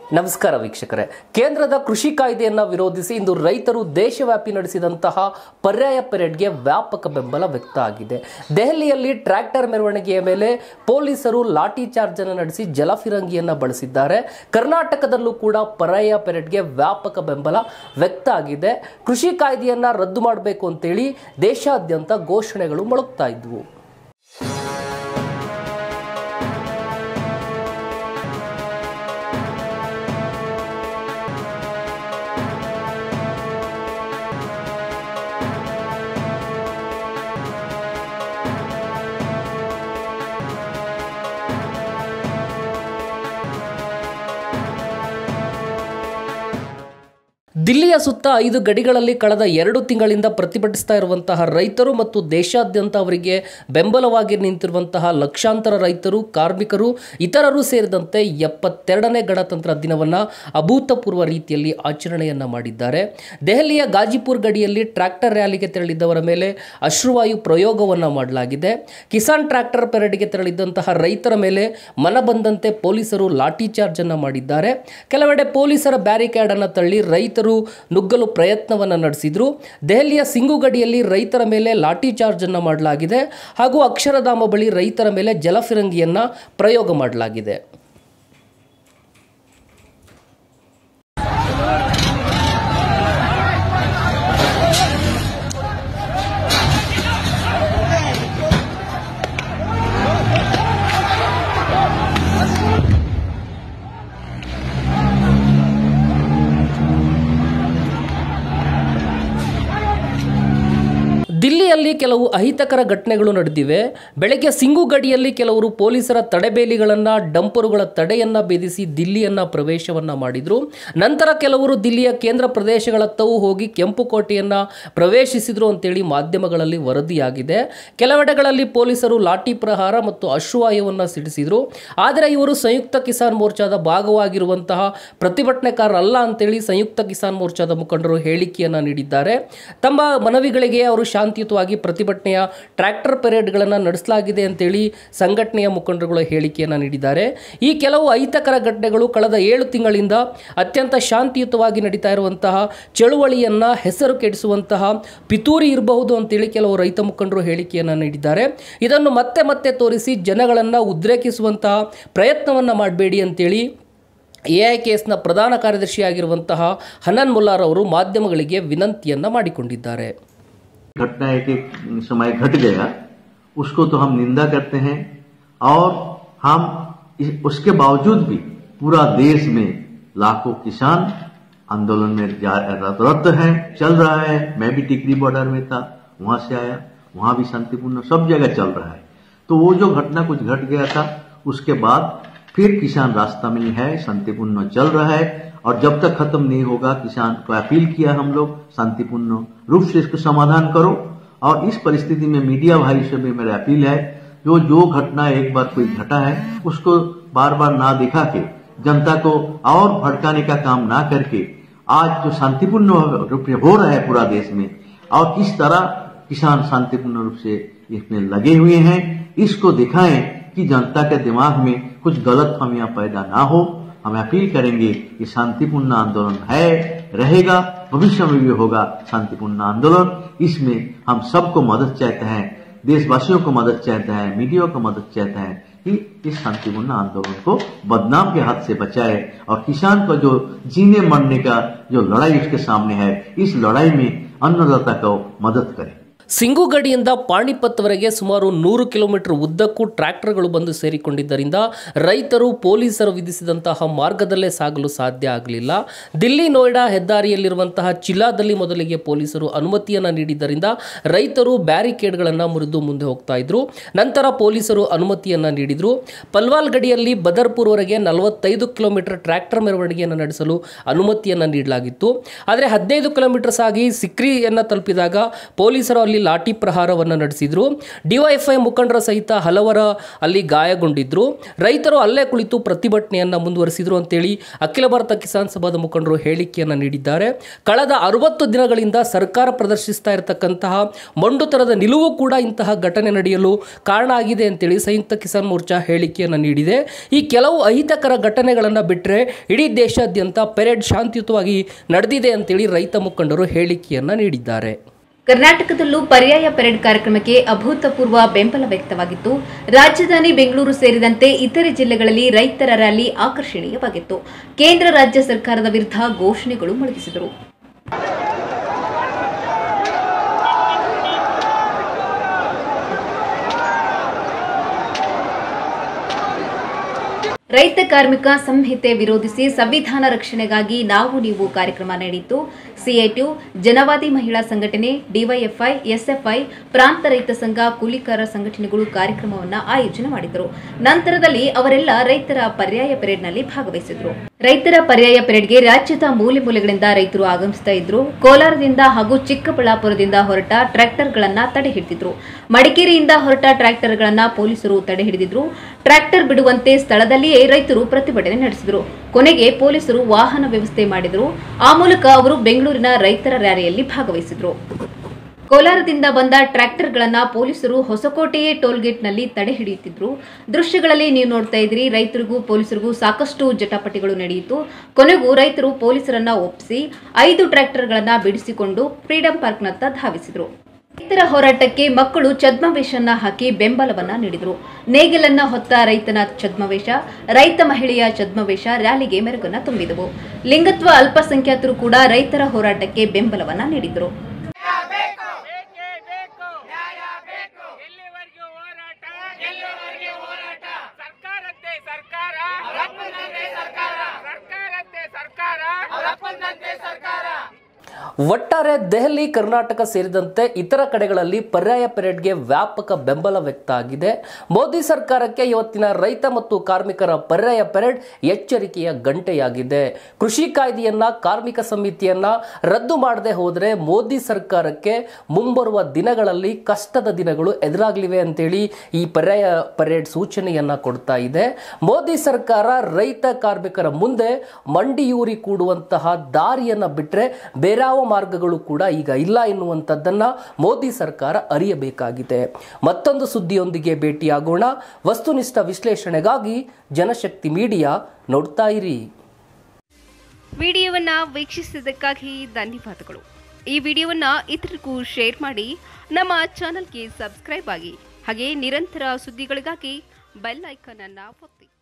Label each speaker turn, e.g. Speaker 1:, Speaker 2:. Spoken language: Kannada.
Speaker 1: ನಮಸ್ಕಾರ ವೀಕ್ಷಕರೇ ಕೇಂದ್ರದ ಕೃಷಿ ಕಾಯ್ದೆಯನ್ನ ವಿರೋಧಿಸಿ ಇಂದು ರೈತರು ದೇಶವ್ಯಾಪಿ ನಡೆಸಿದಂತಹ ಪರ್ಯಾಯ ಪೆರೇಡ್ಗೆ ವ್ಯಾಪಕ ಬೆಂಬಲ ವ್ಯಕ್ತ ಆಗಿದೆ ದೆಹಲಿಯಲ್ಲಿ ಟ್ರ್ಯಾಕ್ಟರ್ ಮೆರವಣಿಗೆಯ ಮೇಲೆ ಪೊಲೀಸರು ಲಾಠಿ ಚಾರ್ಜ್ ಅನ್ನು ನಡೆಸಿ ಜಲಫಿರಂಗಿಯನ್ನ ಬಳಸಿದ್ದಾರೆ ಕರ್ನಾಟಕದಲ್ಲೂ ಕೂಡ ಪರ್ಯಾಯ ಪೆರೇಡ್ಗೆ ವ್ಯಾಪಕ ಬೆಂಬಲ ವ್ಯಕ್ತ ಆಗಿದೆ ಕೃಷಿ ಕಾಯ್ದೆಯನ್ನ ರದ್ದು ಮಾಡಬೇಕು ಅಂತೇಳಿ ದೇಶಾದ್ಯಂತ ಘೋಷಣೆಗಳು ಮೊಳಗ್ತಾ ಇದ್ವು ದಿಲ್ಲಿಯ ಸುತ್ತ ಐದು ಗಡಿಗಳಲ್ಲಿ ಕಳೆದ ಎರಡು ತಿಂಗಳಿಂದ ಪ್ರತಿಭಟಿಸ್ತಾ ಇರುವಂತಹ ರೈತರು ಮತ್ತು ದೇಶಾದ್ಯಂತ ಅವರಿಗೆ ಬೆಂಬಲವಾಗಿ ನಿಂತಿರುವಂತಹ ಲಕ್ಷಾಂತರ ರೈತರು ಕಾರ್ಮಿಕರು ಇತರರು ಸೇರಿದಂತೆ ಎಪ್ಪತ್ತೆರಡನೇ ಗಣತಂತ್ರ ದಿನವನ್ನು ಅಭೂತಪೂರ್ವ ರೀತಿಯಲ್ಲಿ ಆಚರಣೆಯನ್ನ ಮಾಡಿದ್ದಾರೆ ದೆಹಲಿಯ ಗಾಜಿಪುರ್ ಗಡಿಯಲ್ಲಿ ಟ್ರ್ಯಾಕ್ಟರ್ ರ್ಯಾಲಿಗೆ ತೆರಳಿದ್ದವರ ಮೇಲೆ ಅಶ್ರುವಾಯು ಪ್ರಯೋಗವನ್ನು ಮಾಡಲಾಗಿದೆ ಕಿಸಾನ್ ಟ್ರ್ಯಾಕ್ಟರ್ ಪೆರೇಡ್ಗೆ ತೆರಳಿದ್ದಂತಹ ರೈತರ ಮೇಲೆ ಮನಬಂದಂತೆ ಪೊಲೀಸರು ಲಾಠಿ ಚಾರ್ಜ್ ಅನ್ನ ಮಾಡಿದ್ದಾರೆ ಕೆಲವೆಡೆ ಪೊಲೀಸರ ಬ್ಯಾರಿಕೇಡ್ ಅನ್ನು ತಳ್ಳಿ ರೈತರು ನುಗ್ಗಲು ಪ್ರಯತ್ನವನ್ನು ನಡೆಸಿದ್ರು ದೆಹಲಿಯ ಸಿಂಗು ಗಡಿಯಲ್ಲಿ ರೈತರ ಮೇಲೆ ಲಾಠಿ ಚಾರ್ಜ್ ಅನ್ನು ಮಾಡಲಾಗಿದೆ ಹಾಗೂ ಅಕ್ಷರಧಾಮ ಬಳಿ ರೈತರ ಮೇಲೆ ಜಲಫಿರಂಗಿಯನ್ನ ಪ್ರಯೋಗ ಮಾಡಲಾಗಿದೆ ದಿಲ್ಲಿಯಲ್ಲಿ ಕೆಲವು ಅಹಿತಕರ ಘಟನೆಗಳು ನಡೆದಿವೆ ಬೆಳಗ್ಗೆ ಸಿಂಗು ಗಡಿಯಲ್ಲಿ ಕೆಲವರು ಪೊಲೀಸರ ತಡೆಬೇಲಿಗಳನ್ನು ಡಂಪರುಗಳ ತಡೆಯನ್ನ ಭೇದಿಸಿ ದಿಲ್ಲಿಯನ್ನ ಪ್ರವೇಶವನ್ನ ಮಾಡಿದ್ರು ನಂತರ ಕೆಲವರು ದಿಲ್ಲಿಯ ಕೇಂದ್ರ ಪ್ರದೇಶಗಳತ್ತವು ಹೋಗಿ ಕೆಂಪುಕೋಟೆಯನ್ನ ಪ್ರವೇಶಿಸಿದ್ರು ಅಂತೇಳಿ ಮಾಧ್ಯಮಗಳಲ್ಲಿ ವರದಿಯಾಗಿದೆ ಕೆಲವೆಡೆಗಳಲ್ಲಿ ಪೊಲೀಸರು ಲಾಠಿ ಪ್ರಹಾರ ಮತ್ತು ಅಶ್ರುವಾಯುವನ್ನು ಸಿಡಿಸಿದ್ರು ಆದರೆ ಇವರು ಸಂಯುಕ್ತ ಕಿಸಾನ್ ಮೋರ್ಚಾದ ಭಾಗವಾಗಿರುವಂತಹ ಪ್ರತಿಭಟನೆಕಾರರಲ್ಲ ಅಂತೇಳಿ ಸಂಯುಕ್ತ ಕಿಸಾನ್ ಮೋರ್ಚಾದ ಮುಖಂಡರು ಹೇಳಿಕೆಯನ್ನ ನೀಡಿದ್ದಾರೆ ತಮ್ಮ ಮನವಿಗಳಿಗೆ ಅವರು ಶಾಂತಿಯುತವಾಗಿ ಪ್ರತಿಭಟನೆಯ ಟ್ರ್ಯಾಕ್ಟರ್ ಪೆರೇಡ್ಗಳನ್ನು ನಡೆಸಲಾಗಿದೆ ಅಂತೇಳಿ ಸಂಘಟನೆಯ ಮುಖಂಡರುಗಳು ಹೇಳಿಕೆಯನ್ನು ನೀಡಿದ್ದಾರೆ ಈ ಕೆಲವು ಅಹಿತಕರ ಘಟನೆಗಳು ಕಳೆದ ಏಳು ತಿಂಗಳಿಂದ ಅತ್ಯಂತ ಶಾಂತಿಯುತವಾಗಿ ನಡೀತಾ ಇರುವಂತಹ ಚಳುವಳಿಯನ್ನ ಹೆಸರು ಕೆಡಿಸುವಂತಹ ಪಿತೂರಿ ಇರಬಹುದು ಅಂತೇಳಿ ಕೆಲವು ರೈತ ಮುಖಂಡರು ಹೇಳಿಕೆಯನ್ನು ನೀಡಿದ್ದಾರೆ ಇದನ್ನು ಮತ್ತೆ ಮತ್ತೆ ತೋರಿಸಿ ಜನಗಳನ್ನು ಉದ್ರೇಕಿಸುವಂತಹ ಪ್ರಯತ್ನವನ್ನು ಮಾಡಬೇಡಿ ಅಂತೇಳಿ ಎ ಐ ಕೆ ಎಸ್ನ ಪ್ರಧಾನ ಕಾರ್ಯದರ್ಶಿಯಾಗಿರುವಂತಹ ಹನನ್ ಮುಲ್ಲಾರ್ ಅವರು ಮಾಧ್ಯಮಗಳಿಗೆ ವಿನಂತಿಯನ್ನ ಮಾಡಿಕೊಂಡಿದ್ದಾರೆ
Speaker 2: घटना एक एक समय घट गया उसको तो हम निंदा करते हैं और हम इस, उसके बावजूद भी पूरा देश में लाखों किसान आंदोलन में जा- रत है चल रहा है मैं भी टिकरी बॉर्डर में था वहां से आया वहां भी शांतिपूर्ण सब जगह चल रहा है तो वो जो घटना कुछ घट गया था उसके बाद फिर किसान रास्ता में है शांतिपूर्ण चल रहा है और जब तक खत्म नहीं होगा किसान को अपील किया हम लोग शांतिपूर्ण रूप से इसको समाधान करो और इस परिस्थिति में मीडिया भाई से भी मेरी अपील है जो जो घटना एक बार कोई घटा है उसको बार बार ना दिखा के जनता को और भड़काने का काम ना करके आज जो शांतिपूर्ण रूप से हो रहा है पूरा देश में और किस तरह किसान शांतिपूर्ण रूप से इसमें लगे हुए हैं इसको दिखाएं कि जनता के दिमाग में कुछ गलत फहमियां पैदा ना हो हम अपील करेंगे कि शांतिपूर्ण आंदोलन है रहेगा भविष्य में भी होगा शांतिपूर्ण आंदोलन इसमें हम सबको मदद चाहते हैं देशवासियों को मदद चाहते हैं मीडिया को मदद चाहते हैं कि इस शांतिपूर्ण आंदोलन को बदनाम के हाथ से बचाए और किसान को जो जीने मरने का जो लड़ाई उसके सामने है इस लड़ाई में अन्नदाता को मदद करें
Speaker 1: ಸಿಂಗು ಗಡಿಯಿಂದ ಪಾಣಿಪತ್ವರೆಗೆ ಸುಮಾರು ನೂರು ಕಿಲೋಮೀಟರ್ ಉದ್ದಕ್ಕೂ ಟ್ರ್ಯಾಕ್ಟರ್ಗಳು ಬಂದು ಸೇರಿಕೊಂಡಿದ್ದರಿಂದ ರೈತರು ಪೊಲೀಸರು ವಿಧಿಸಿದಂತಹ ಮಾರ್ಗದಲ್ಲೇ ಸಾಗಲು ಸಾಧ್ಯ ಆಗಲಿಲ್ಲ ದಿಲ್ಲಿ ನೋಯ್ಡಾ ಹೆದ್ದಾರಿಯಲ್ಲಿರುವಂತಹ ಚಿಲ್ಲಾದಲ್ಲಿ ಮೊದಲಿಗೆ ಪೊಲೀಸರು ಅನುಮತಿಯನ್ನು ನೀಡಿದ್ದರಿಂದ ರೈತರು ಬ್ಯಾರಿಕೇಡ್ಗಳನ್ನು ಮುರಿದು ಮುಂದೆ ಹೋಗ್ತಾ ಇದ್ರು ನಂತರ ಪೊಲೀಸರು ಅನುಮತಿಯನ್ನು ನೀಡಿದರು ಪಲ್ವಾಲ್ ಗಡಿಯಲ್ಲಿ ಬದರ್ಪುರ್ವರೆಗೆ ನಲವತ್ತೈದು ಕಿಲೋಮೀಟರ್ ಟ್ರ್ಯಾಕ್ಟರ್ ಮೆರವಣಿಗೆಯನ್ನು ನಡೆಸಲು ಅನುಮತಿಯನ್ನು ನೀಡಲಾಗಿತ್ತು ಆದರೆ ಹದಿನೈದು ಕಿಲೋಮೀಟರ್ ಸಾಗಿ ಸಿಕ್ರಿಯನ್ನು ತಲುಪಿದಾಗ ಪೊಲೀಸರು ಅಲ್ಲಿ ಅಲ್ಲಿ ಲಾಠಿ ಪ್ರಹಾರವನ್ನು ನಡೆಸಿದ್ರು ಡಿವೈಎಫ್ಐ ಮುಖಂಡರ ಸಹಿತ ಹಲವರ ಅಲ್ಲಿ ಗಾಯಗೊಂಡಿದ್ರು ರೈತರು ಅಲ್ಲೇ ಕುಳಿತು ಪ್ರತಿಭಟನೆಯನ್ನು ಮುಂದುವರಿಸಿದ್ರು ಅಂತೇಳಿ ಅಖಿಲ ಭಾರತ ಕಿಸಾನ್ ಸಭಾದ ಮುಖಂಡರು ಹೇಳಿಕೆಯನ್ನು ನೀಡಿದ್ದಾರೆ ಕಳೆದ ಅರವತ್ತು ದಿನಗಳಿಂದ ಸರ್ಕಾರ ಪ್ರದರ್ಶಿಸ್ತಾ ಇರತಕ್ಕಂತಹ ಮೊಂಡುತನದ ನಿಲುವು ಕೂಡ ಇಂತಹ ಘಟನೆ ನಡೆಯಲು ಕಾರಣ ಆಗಿದೆ ಅಂತೇಳಿ ಸಂಯುಕ್ತ ಕಿಸಾನ್ ಮೋರ್ಚಾ ಹೇಳಿಕೆಯನ್ನು ನೀಡಿದೆ ಈ ಕೆಲವು ಅಹಿತಕರ ಘಟನೆಗಳನ್ನು ಬಿಟ್ಟರೆ ಇಡೀ ದೇಶಾದ್ಯಂತ ಪೆರೇಡ್ ಶಾಂತಿಯುತವಾಗಿ ನಡೆದಿದೆ ಅಂತೇಳಿ ರೈತ ಮುಖಂಡರು ಹೇಳಿಕೆಯನ್ನು ನೀಡಿದ್ದಾರೆ
Speaker 3: ಕರ್ನಾಟಕದಲ್ಲೂ ಪರ್ಯಾಯ ಪರೇಡ್ ಕಾರ್ಯಕ್ರಮಕ್ಕೆ ಅಭೂತಪೂರ್ವ ಬೆಂಬಲ ವ್ಯಕ್ತವಾಗಿತ್ತು ರಾಜಧಾನಿ ಬೆಂಗಳೂರು ಸೇರಿದಂತೆ ಇತರೆ ಜಿಲ್ಲೆಗಳಲ್ಲಿ ರೈತರ ರ್ಯಾಲಿ ಆಕರ್ಷಣೀಯವಾಗಿತ್ತು ಕೇಂದ್ರ ರಾಜ್ಯ ಸರ್ಕಾರದ ವಿರುದ್ಧ ಘೋಷಣೆಗಳು ಮೊಳಗಿಸಿದರು ರೈತ ಕಾರ್ಮಿಕ ಸಂಹಿತೆ ವಿರೋಧಿಸಿ ಸಂವಿಧಾನ ರಕ್ಷಣೆಗಾಗಿ ನಾವು ನೀವು ಕಾರ್ಯಕ್ರಮ ನಡೆಯಿತು ಸಿಐಟಿಯು ಜನವಾದಿ ಮಹಿಳಾ ಸಂಘಟನೆ ಡಿವೈಎಫ್ಐ ಎಸ್ಎಫ್ಐ ಪ್ರಾಂತ ರೈತ ಸಂಘ ಕೂಲಿಕಾರ ಸಂಘಟನೆಗಳು ಕಾರ್ಯಕ್ರಮವನ್ನು ಆಯೋಜನೆ ಮಾಡಿದರು ನಂತರದಲ್ಲಿ ಅವರೆಲ್ಲ ರೈತರ ಪರ್ಯಾಯ ಪರೇಡ್ನಲ್ಲಿ ಭಾಗವಹಿಸಿದ್ರು ರೈತರ ಪರ್ಯಾಯ ಪರೇಡ್ಗೆ ರಾಜ್ಯದ ಮೂಲೆ ಮೂಲೆಗಳಿಂದ ರೈತರು ಆಗಮಿಸ್ತಾ ಇದ್ರು ಕೋಲಾರದಿಂದ ಹಾಗೂ ಚಿಕ್ಕಬಳ್ಳಾಪುರದಿಂದ ಹೊರಟ ಟ್ರ್ಯಾಕ್ಟರ್ಗಳನ್ನ ತಡೆ ಹಿಡಿದಿದ್ರು ಮಡಿಕೇರಿಯಿಂದ ಹೊರಟ ಟ್ರ್ಯಾಕ್ಟರ್ಗಳನ್ನ ಪೊಲೀಸರು ತಡೆ ಹಿಡಿದಿದ್ರು ಟ್ರ್ಯಾಕ್ಟರ್ ಬಿಡುವಂತೆ ಸ್ಥಳದಲ್ಲಿಯೇ ರೈತರು ಪ್ರತಿಭಟನೆ ನಡೆಸಿದರು ಕೊನೆಗೆ ಪೊಲೀಸರು ವಾಹನ ವ್ಯವಸ್ಥೆ ಮಾಡಿದರು ಆ ಮೂಲಕ ಅವರು ಬೆಂಗಳೂರಿನ ರೈತರ ರ್ಯಾಲಿಯಲ್ಲಿ ಭಾಗವಹಿಸಿದ್ರು ಕೋಲಾರದಿಂದ ಬಂದ ಟ್ರ್ಯಾಕ್ಟರ್ಗಳನ್ನ ಪೊಲೀಸರು ಹೊಸಕೋಟೆಯೇ ಟೋಲ್ಗೇಟ್ನಲ್ಲಿ ತಡೆ ಹಿಡಿಯುತ್ತಿದ್ರು ದೃಶ್ಯಗಳಲ್ಲಿ ನೀವು ನೋಡ್ತಾ ಇದ್ರಿ ರೈತರಿಗೂ ಪೊಲೀಸರಿಗೂ ಸಾಕಷ್ಟು ಜಟಾಪಟಿಗಳು ನಡೆಯಿತು ಕೊನೆಗೂ ರೈತರು ಪೊಲೀಸರನ್ನ ಒಪ್ಪಿಸಿ ಐದು ಟ್ರ್ಯಾಕ್ಟರ್ಗಳನ್ನ ಬಿಡಿಸಿಕೊಂಡು ಫ್ರೀಡಂ ಪಾರ್ಕ್ನತ್ತ ಧಾವಿಸಿದ್ರು ರೈತರ ಹೋರಾಟಕ್ಕೆ ಮಕ್ಕಳು ಛದ್ಮವೇಷನ್ನ ಹಾಕಿ ಬೆಂಬಲವನ್ನ ನೀಡಿದರು ನೇಗಿಲನ್ನ ಹೊತ್ತ ರೈತನ ಛದ್ಮವೇಷ ರೈತ ಮಹಿಳೆಯ ಛದ್ಮವೇಷ ರ್ಯಾಲಿಗೆ ಮೆರುಗನ್ನ ತುಂಬಿದವು ಲಿಂಗತ್ವ ಅಲ್ಪಸಂಖ್ಯಾತರು ಕೂಡ ರೈತರ ಹೋರಾಟಕ್ಕೆ ಬೆಂಬಲವನ್ನ ನೀಡಿದರು
Speaker 4: ಬೇಕೇ ಬೇಕು ನ್ಯಾಯ ಬೇಕು ಎಲ್ಲಿವರೆಗೂ ಹೋರಾಟ ಎಲ್ಲಿವರೆಗೂ ಹೋರಾಟ ಸರ್ಕಾರದ್ದೇ ಸರ್ಕಾರ ಅವರಪ್ಪನಂತೆ ಸರ್ಕಾರ ಸರ್ಕಾರದ್ದೇ ಸರ್ಕಾರ ಅವರಪ್ಪನಂತೆ ಸರ್ಕಾರ
Speaker 1: ಒಟ್ಟಾರೆ ದೆಹಲಿ ಕರ್ನಾಟಕ ಸೇರಿದಂತೆ ಇತರ ಕಡೆಗಳಲ್ಲಿ ಪರ್ಯಾಯ ಪೆರೇಡ್ಗೆ ವ್ಯಾಪಕ ಬೆಂಬಲ ವ್ಯಕ್ತ ಆಗಿದೆ ಮೋದಿ ಸರ್ಕಾರಕ್ಕೆ ಇವತ್ತಿನ ರೈತ ಮತ್ತು ಕಾರ್ಮಿಕರ ಪರ್ಯಾಯ ಪೆರೇಡ್ ಎಚ್ಚರಿಕೆಯ ಗಂಟೆಯಾಗಿದೆ ಕೃಷಿ ಕಾಯ್ದೆಯನ್ನ ಕಾರ್ಮಿಕ ಸಮಿತಿಯನ್ನ ರದ್ದು ಮಾಡದೆ ಹೋದರೆ ಮೋದಿ ಸರ್ಕಾರಕ್ಕೆ ಮುಂಬರುವ ದಿನಗಳಲ್ಲಿ ಕಷ್ಟದ ದಿನಗಳು ಎದುರಾಗಲಿವೆ ಅಂತೇಳಿ ಈ ಪರ್ಯಾಯ ಪೆರೇಡ್ ಸೂಚನೆಯನ್ನ ಕೊಡ್ತಾ ಇದೆ ಮೋದಿ ಸರ್ಕಾರ ರೈತ ಕಾರ್ಮಿಕರ ಮುಂದೆ ಮಂಡಿಯೂರಿ ಕೂಡುವಂತಹ ದಾರಿಯನ್ನ ಬಿಟ್ಟರೆ ಬೇರಾವ ಮಾರ್ಗಗಳು ಕೂಡ ಈಗ ಇಲ್ಲ ಎನ್ನುವಂಥದ್ದನ್ನ ಮೋದಿ ಸರ್ಕಾರ ಅರಿಯಬೇಕಾಗಿದೆ ಮತ್ತೊಂದು ಸುದ್ದಿಯೊಂದಿಗೆ ಭೇಟಿಯಾಗೋಣ ವಸ್ತುನಿಷ್ಠ ವಿಶ್ಲೇಷಣೆಗಾಗಿ ಜನಶಕ್ತಿ ಮೀಡಿಯಾ ನೋಡ್ತಾ ಇರಿ
Speaker 5: ವಿಡಿಯೋವನ್ನ ವೀಕ್ಷಿಸಿದ್ದಕ್ಕಾಗಿ ಧನ್ಯವಾದಗಳು ಈ ವಿಡಿಯೋವನ್ನ ಇತರರಿಗೂ ಶೇರ್ ಮಾಡಿ ನಮ್ಮ ಚಾನಲ್ಗೆ ಸಬ್ಸ್ಕ್ರೈಬ್ ಆಗಿ ಹಾಗೆ ನಿರಂತರ ಸುದ್ದಿಗಳಿಗಾಗಿ ಬೆಲ್ ಐಕಾನ್ ಅನ್ನ ಒತ್ತಿ